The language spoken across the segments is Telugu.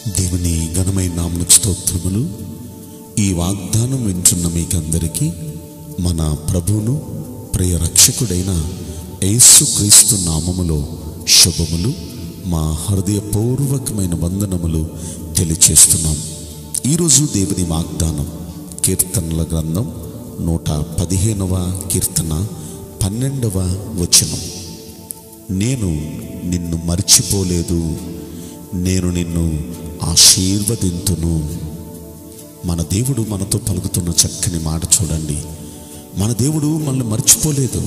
దేవుని ఘనమైన నామకు స్తోత్రములు ఈ వాగ్దానం వింటున్న మీకందరికీ మన ప్రభువును ప్రియ రక్షకుడైన యేసుక్రీస్తు నామములో శుభములు మా హృదయపూర్వకమైన వందనములు తెలియచేస్తున్నాం ఈరోజు దేవుని వాగ్దానం కీర్తనల గ్రంథం నూట పదిహేనవ కీర్తన పన్నెండవ వచనం నేను నిన్ను మర్చిపోలేదు నేను నిన్ను ఆశీర్వదింతును మన దేవుడు మనతో పలుకుతున్న చక్కని మాట చూడండి మన దేవుడు మనల్ని మర్చిపోలేదు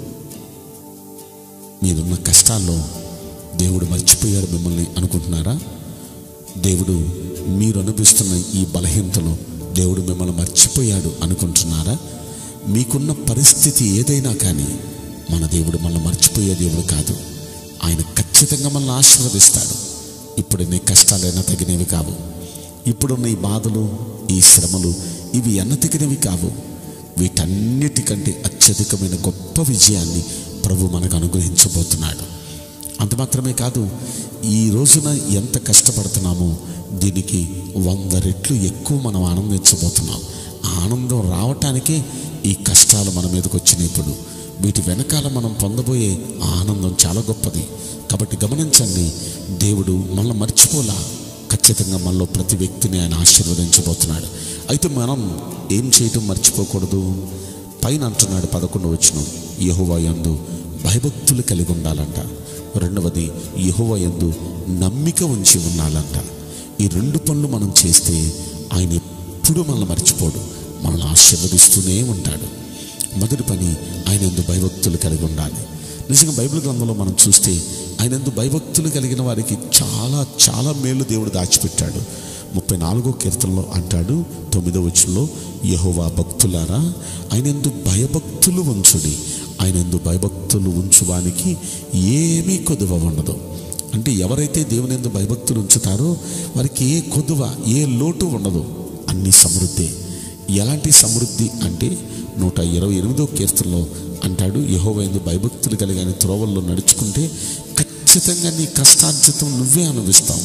మీరున్న కష్టాల్లో దేవుడు మర్చిపోయాడు మిమ్మల్ని అనుకుంటున్నారా దేవుడు మీరు అనుభవిస్తున్న ఈ బలహీనతలో దేవుడు మిమ్మల్ని మర్చిపోయాడు అనుకుంటున్నారా మీకున్న పరిస్థితి ఏదైనా కానీ మన దేవుడు మనల్ని మర్చిపోయే దేవుడు కాదు ఆయన ఖచ్చితంగా మనల్ని ఆశీర్వదిస్తాడు ఇప్పుడు నీ కష్టాలైనా తగినవి కావు ఇప్పుడున్న ఈ బాధలు ఈ శ్రమలు ఇవి ఎన్న తగినవి కావు వీటన్నిటికంటే అత్యధికమైన గొప్ప విజయాన్ని ప్రభు మనకు అనుగ్రహించబోతున్నాడు అంత మాత్రమే కాదు ఈ రోజున ఎంత కష్టపడుతున్నామో దీనికి వంద రెట్లు ఎక్కువ మనం ఆనందించబోతున్నాం ఆ ఆనందం రావటానికే ఈ కష్టాలు మన మీదకి వచ్చినాయి ఇప్పుడు వీటి వెనకాల మనం పొందబోయే ఆ ఆనందం చాలా గొప్పది కాబట్టి గమనించండి దేవుడు మనల్ని మర్చిపోలా ఖచ్చితంగా మనలో ప్రతి వ్యక్తిని ఆయన ఆశీర్వదించబోతున్నాడు అయితే మనం ఏం చేయటం మర్చిపోకూడదు పైన అంటున్నాడు పదకొండు వచ్చిన యహోవా యందు భయభక్తులు కలిగి ఉండాలంట రెండవది యహోవా యందు నమ్మిక ఉంచి ఉండాలంట ఈ రెండు పనులు మనం చేస్తే ఆయన ఎప్పుడు మనల్ని మర్చిపోడు మనల్ని ఆశీర్వదిస్తూనే ఉంటాడు మొదటి పని ఆయన ఎందు భయభక్తులు కలిగి ఉండాలి నిజంగా బైబిల్ గ్రంథంలో మనం చూస్తే ఆయన ఎందు భయభక్తులు కలిగిన వారికి చాలా చాలా మేలు దేవుడు దాచిపెట్టాడు ముప్పై నాలుగో కీర్తనలో అంటాడు తొమ్మిదో వచ్చంలో యహోవా భక్తులారా ఆయన ఎందు భయభక్తులు ఉంచుడి ఆయన ఎందు భయభక్తులు ఉంచువానికి ఏమీ కొదువ ఉండదు అంటే ఎవరైతే దేవుని ఎందు భయభక్తులు ఉంచుతారో వారికి ఏ కొదువ ఏ లోటు ఉండదు అన్ని సమృద్ధి ఎలాంటి సమృద్ధి అంటే నూట ఇరవై ఎనిమిదో కీర్తనలో అంటాడు యహోవైందు భయభక్తులు కలిగిన త్రోవల్లో నడుచుకుంటే ఖచ్చితంగా నీ కష్టార్జితం నువ్వే అనుభవిస్తావు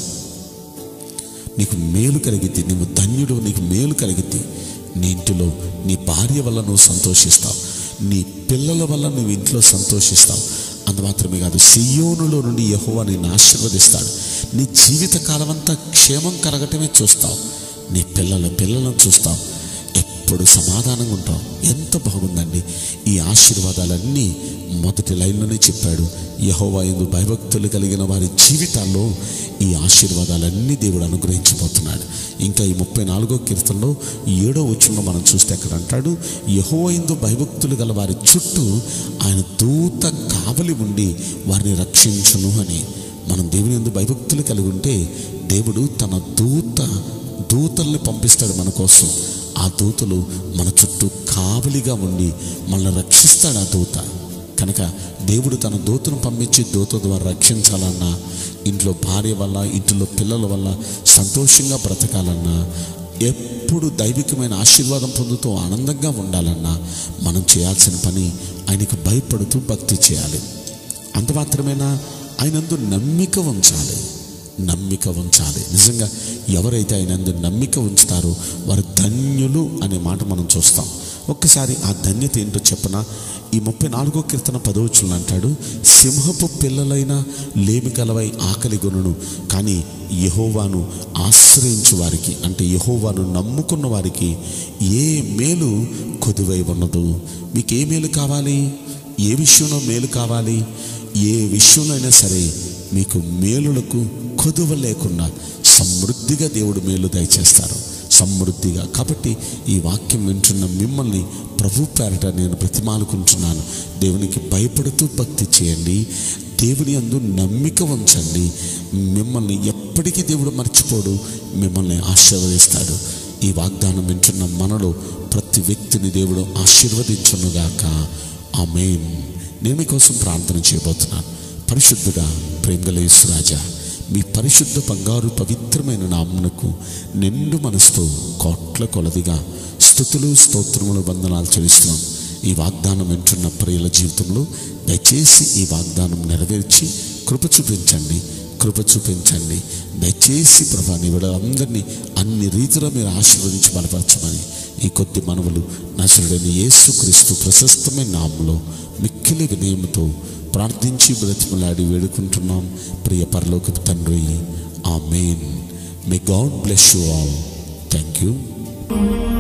నీకు మేలు కలిగిద్ది నువ్వు ధన్యుడు నీకు మేలు కలిగిద్ది నీ ఇంటిలో నీ భార్య వల్ల నువ్వు సంతోషిస్తావు నీ పిల్లల వల్ల నువ్వు ఇంట్లో సంతోషిస్తావు అంత మాత్రమే కాదు సియోనులో నుండి యహోవా నిన్ను ఆశీర్వదిస్తాడు నీ జీవిత కాలం అంతా క్షేమం కలగటమే చూస్తావు నీ పిల్లల పిల్లలను చూస్తావు ఎప్పుడు సమాధానంగా ఉంటావు ఎంత బాగుందండి ఈ ఆశీర్వాదాలన్నీ మొదటి లైన్లోనే చెప్పాడు యహోవా ఎందు భయభక్తులు కలిగిన వారి జీవితాల్లో ఈ ఆశీర్వాదాలన్నీ దేవుడు అనుగ్రహించబోతున్నాడు ఇంకా ఈ ముప్పై నాలుగో కీర్తనలో ఏడో వచ్చంలో మనం చూస్తే అక్కడ అంటాడు యహోవా ఎందు భయభక్తులు గల వారి చుట్టూ ఆయన దూత కావలి ఉండి వారిని రక్షించును అని మనం దేవుని ఎందు భయభక్తులు కలిగి ఉంటే దేవుడు తన దూత దూతల్ని పంపిస్తాడు మన కోసం ఆ దూతలు మన చుట్టూ కావలిగా ఉండి మనల్ని రక్షిస్తాడు ఆ దూత కనుక దేవుడు తన దూతను పంపించి దూత ద్వారా రక్షించాలన్నా ఇంట్లో భార్య వల్ల ఇంట్లో పిల్లల వల్ల సంతోషంగా బ్రతకాలన్నా ఎప్పుడు దైవికమైన ఆశీర్వాదం పొందుతూ ఆనందంగా ఉండాలన్నా మనం చేయాల్సిన పని ఆయనకు భయపడుతూ భక్తి చేయాలి అంత మాత్రమేనా ఆయనందు నమ్మిక ఉంచాలి నమ్మిక ఉంచాలి నిజంగా ఎవరైతే ఆయన అందు నమ్మిక ఉంచుతారో వారు ధన్యులు అనే మాట మనం చూస్తాం ఒక్కసారి ఆ ధన్యత ఏంటో చెప్పన ఈ ముప్పై నాలుగో కీర్తన పదవచ్చులు అంటాడు సింహపు పిల్లలైన లేమి కలవై ఆకలి గొనును కానీ యహోవాను ఆశ్రయించు వారికి అంటే యహోవాను నమ్ముకున్న వారికి ఏ మేలు కొదువై ఉన్నదు మీకు ఏ మేలు కావాలి ఏ విషయంలో మేలు కావాలి ఏ విషయంలో అయినా సరే మీకు మేలులకు కొదువ లేకుండా సమృద్ధిగా దేవుడు మేలు దయచేస్తారు సమృద్ధిగా కాబట్టి ఈ వాక్యం వింటున్న మిమ్మల్ని ప్రభు పేరట నేను ప్రతిమాలుకుంటున్నాను దేవునికి భయపడుతూ భక్తి చేయండి దేవుని అందు నమ్మిక ఉంచండి మిమ్మల్ని ఎప్పటికీ దేవుడు మర్చిపోడు మిమ్మల్ని ఆశీర్వదిస్తాడు ఈ వాగ్దానం వింటున్న మనలో ప్రతి వ్యక్తిని దేవుడు ఆశీర్వదించునుగాక ఆమెన్ నేను మీకోసం ప్రార్థన చేయబోతున్నాను పరిశుద్ధుడా ప్రేమగలేసు రాజా మీ పరిశుద్ధ బంగారు పవిత్రమైన నామునకు నిండు మనసుతో కోట్ల కొలదిగా స్థుతులు స్తోత్రములు వందనాలు చెల్లిస్తున్నాం ఈ వాగ్దానం వింటున్న ప్రియుల జీవితంలో దయచేసి ఈ వాగ్దానం నెరవేర్చి కృప చూపించండి కృప చూపించండి దయచేసి ప్రభా నీ అందరినీ అన్ని రీతిలో మీరు ఆశీర్వదించి బలపరచమని ఈ కొద్ది మనవులు నసరుడైన యేసుక్రీస్తు ప్రశస్తమైన నామంలో మిక్కిలి వినయముతో ప్రార్థించి బ్రతిమలాడి వేడుకుంటున్నాం ప్రియ పరలోకపు తండ్రి amen may God bless you all thank you